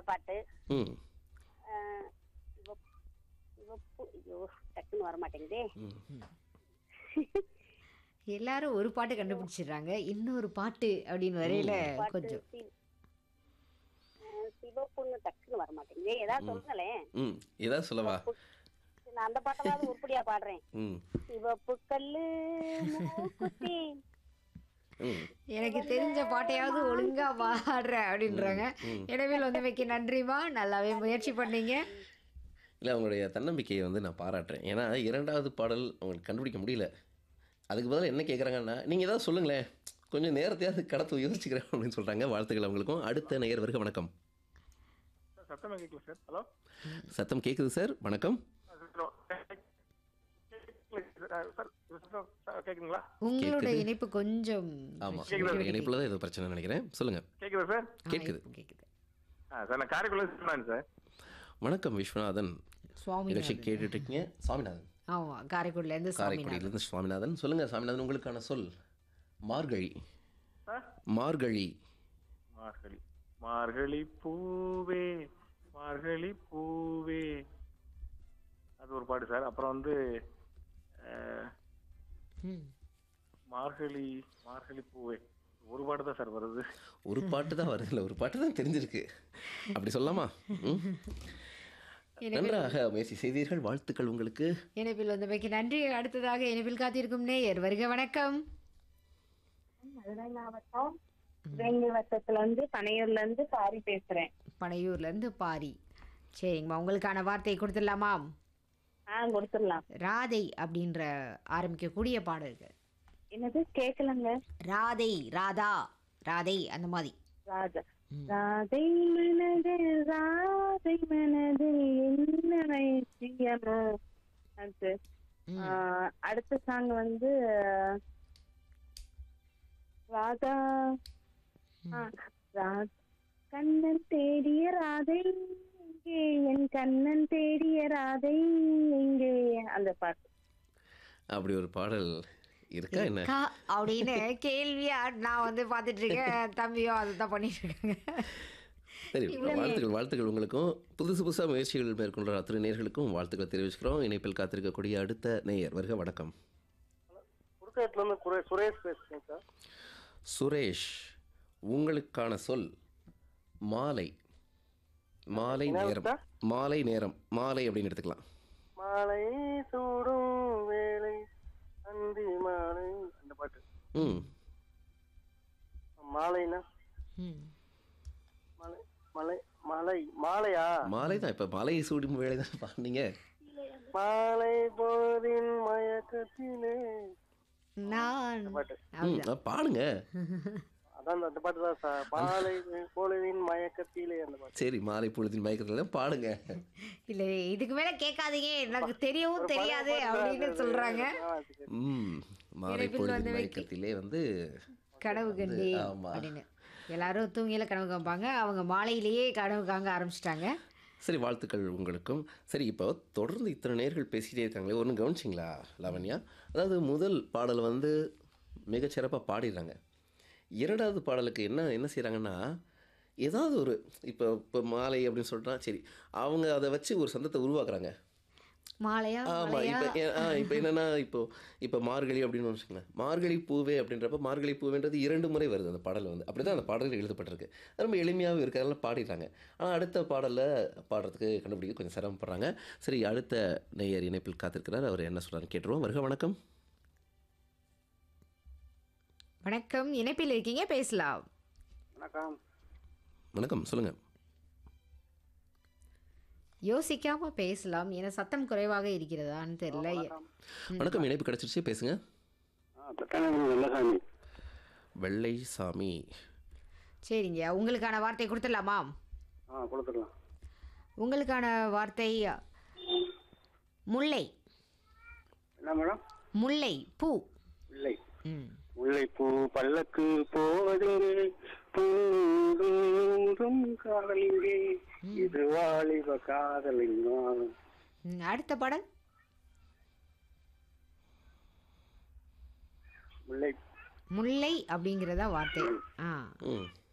பாட்டு ம் அஹ், சிவப்பு சிவப்பு ஐயோ டக்குன்னு வர மாட்டேங்குதே ம் எல்லாரும் ஒரு பாட்டு கண்டுபிடிச்சிடுறாங்க இன்னொரு பாட்டு அப்படின்னு வரையில பாட்டு கொஞ்சம் சி- அஹ், சிவப்புன்னு டக்குன்னு வர மாட்டேங்குதே ஏதாவது சொல்லுங்களேன் ம் ஏதாவது சொல்லவா நான் அந்த பாட்டமாவது உருப்படியா பாடுறேன் ம் சிவப்பு கல்லு மூக்குத்தி ம் எனக்கு தெரிஞ்ச பாட்டையாவது ஒழுங்கா பாடுற அப்படின்றாங்க எனவே வந்தமைக்கு நன்றிமா நல்லாவே முயற்சி பண்ணீங்க இல்லை அவங்களுடைய தன்னம்பிக்கையை வந்து நான் பாராட்டுறேன் ஏன்னா இரண்டாவது பாடல் அவங்களுக்கு கண்டுபிடிக்க முடியல அதுக்கு பதிலா என்ன கேட்குறாங்கன்னா நீங்கள் ஏதாவது சொல்லுங்களேன் கொஞ்சம் நேரத்தையாவது கடத்து யோசிச்சுக்கிறேன் அப்படின்னு சொல்கிறாங்க வாழ்த்துக்கள் அவங்களுக்கும் அடுத்த நேயர் வருக வணக்கம் சார் சத்தமாக கேட்கல சார் ஹலோ சத்தம் கேட்குது சார் வணக்கம் சார் சத்தம் சார் கேட்குதுங்களா உங்களோட இணைப்பு கொஞ்சம் ஆமாம் இணைப்பில் தான் ஏதோ பிரச்சனை நினைக்கிறேன் சொல்லுங்கள் கேட்குதா சார் ஆ, கேட்குது. இப்போ கேக்குது ஆ சார் நான் காரைக்குள்ள சொன்னேன் சார் வணக்கம் விஸ்வநாதன் சுவாமி நிகழ்ச்சி கேட்டுட்டு இருக்கீங்க சுவாமிநாதன் ஆமா காரைக்குடில இருந்து சுவாமி காரைக்குடியிலேருந்து சுவாமிநாதன் சொல்லுங்கள் சுவாமிநாதன் உங்களுக்கான சொல் மார்கழி சார் மார்கழி மார்கழி மார்கழி பூவே மார்கழி பூவே அது ஒரு பாட்டு சார் அப்புறம் வந்து அஹ், ம். மார்கழி மார்கழி பூவே ஒரு பாட்டு தான் சார் வருது ஒரு பாட்டு தான் வருதுல்ல ஒரு பாட்டு தான் தெரிஞ்சிருக்கு அப்படி சொல்லலாமா ம்? நன்றாக முயற்சி செய்தீர்கள் வாழ்த்துக்கள் உங்களுக்கு இணைப்பில் வந்தமைக்கு நன்றி அடுத்ததாக இணைப்பில் காத்திருக்கும் நேயர் வருக வணக்கம் மதுரை மாவட்டம் வேங்கை வட்டத்துல இருந்து பனையூர்ல இருந்து பாரி பேசுறேன் பனையூர்ல இருந்து பாரி சரிங்கம்மா உங்களுக்கான வார்த்தையை கொடுத்துடலாமா ஆ கொடுத்துடலாம் ராதை அப்படின்ற ஆரம்பிக்கக்கூடிய பாடல்கள் என்னது கேட்கலங்க ராதை ராதா ராதை அந்த மாதிரி ராஜா ராதை மனதில் ராதை மனதில் என்ன வைத்தியமோ அது ம். ஆ, அடுத்த சாங் வந்து ராதா ஆ, ரா- கண்ணன் தேடிய ராதை எங்கே என் கண்ணன் தேடிய ராதை எங்கே அந்த பாட்டு அப்படி ஒரு பாடல் இருக்கா என்ன கா அப்படின்னு கேள்வியா நான் வந்து பார்த்துட்டு இருக்கேன் தம்பியோ அதுதான் பண்ணிட்டு இருக்காங்க சரி வாழ்த்துக்கள் வாழ்த்துக்கள் உங்களுக்கும் புதுசு புதுசாக முயற்சிகள் மேற்கொண்ட அத்தனை நேயர்களுக்கும் வாழ்த்துக்களை தெரிவிச்சுக்கிறோம் இணைப்பில் காத்திருக்கக்கூடிய அடுத்த நேயர் வருக வணக்கம் புதுக்கேட்டில் இருந்து குரே சுரேஷ் பேசுகிறேன் சார் சுரேஷ் உங்களுக்கான சொல் மாலை மாலை நேரம் மாலை நேரம் மாலை அப்படின்னு எடுத்துக்கலாம் மாலை சூடும் வேலை அந்தி மாலை அந்த பாட்டு ம் மாலைனா ம். மலை மலை மலை மாலையா மாலை தான் இப்போ மாலை சூடும் வேலை தான் பாருங்க மாலை போதின் மயக்கத்திலே நான் பாட்டு ம் ஆ, பாடுங்க அதான் அந்த பாட்டு தான் சார் மாலை பொழுதின் மயக்கத்திலே அந்த பாட்டு சரி மாலை பொழுதின் மயக்கத்தில் தான் பாடுங்க இல்ல இதுக்கு மேல கேட்காதீங்க எனக்கு தெரியவும் தெரியாது அப்படின்னு சொல்றாங்க ஆ, அது சரி. ம் மாலை இணைப்பில் பொழுதின் வந்தமைக்கு- மயக்கத்திலே வந்து கனவு கண்டி ஆமா. அப்படின்னு எல்லாரும் தூங்கியில கனவு காண்பாங்க அவங்க மாலையிலேயே கனவு காங்க ஆரம்பிச்சிட்டாங்க சரி வாழ்த்துக்கள் உங்களுக்கும் சரி இப்போ தொடர்ந்து இத்தனை நேர்கள் பேசிகிட்டே இருக்காங்களே ஒன்று கவனிச்சிங்களா லாவண்யா அதாவது முதல் பாடல் வந்து மிகச்சிறப்பாக பாடிடுறாங்க இரண்டாவது பாடலுக்கு என்ன என்ன செய்கிறாங்கன்னா ஏதாவது ஒரு இப்போ இப்போ மாலை அப்படின்னு சொல்லிட்டா சரி அவங்க அதை வச்சு ஒரு சந்தத்தை உருவாக்குறாங்க மாலையா ஆமாம் மாலையா இப்போ ஆ இப்போ என்னென்னா இப்போ இப்போ மார்கழி அப்படின்னு வச்சுக்கோங்களேன் மார்கழி பூவே அப்படின்றப்ப மார்கழி பூவேன்றது இரண்டு முறை வருது அந்த பாடல் வந்து அப்படி தான் அந்த பாடல் எழுதப்பட்டிருக்கு அது ரொம்ப எளிமையாகவும் இருக்கிறதால பாடிடுறாங்க ஆனால் அடுத்த பாடலில் பாடுறதுக்கு கண்டுபிடிக்க கொஞ்சம் சிரமப்படுறாங்க சரி அடுத்த நேயர் இணைப்பில் காத்திருக்கிறார் அவர் என்ன சொல்கிறாருன்னு கேட்டுருவோம் வருக வணக்கம் வணக்கம் இணைப்பில் இருக்கீங்க பேசலாம் வணக்கம் வணக்கம் சொல்லுங்கள் யோசிக்காம பேசலாம் ஏன்னா சத்தம் குறைவாக இருக்கிறதான்னு தெரியல வணக்கம் இணைப்பு கிடச்சிருச்சு பேசுங்க வெள்ளசாமி வெள்ளை சாமி சரிங்க உங்களுக்கான வார்த்தை கொடுத்துடலாமா ஆ கொடுத்துடலாம் உங்களுக்கான வார்த்தை முல்லை என்ன மேடம் முல்லை பூ இல்லை ம் முல்லைப்பூ பல்லக்கு போவதெங்கே பூடும் காதலிங்கே இது வாலிப காதலிங்கா ம், அடுத்த பாடல் முல்லை முல்லை அப்படிங்கிறதா வார்த்தை ஆ ம்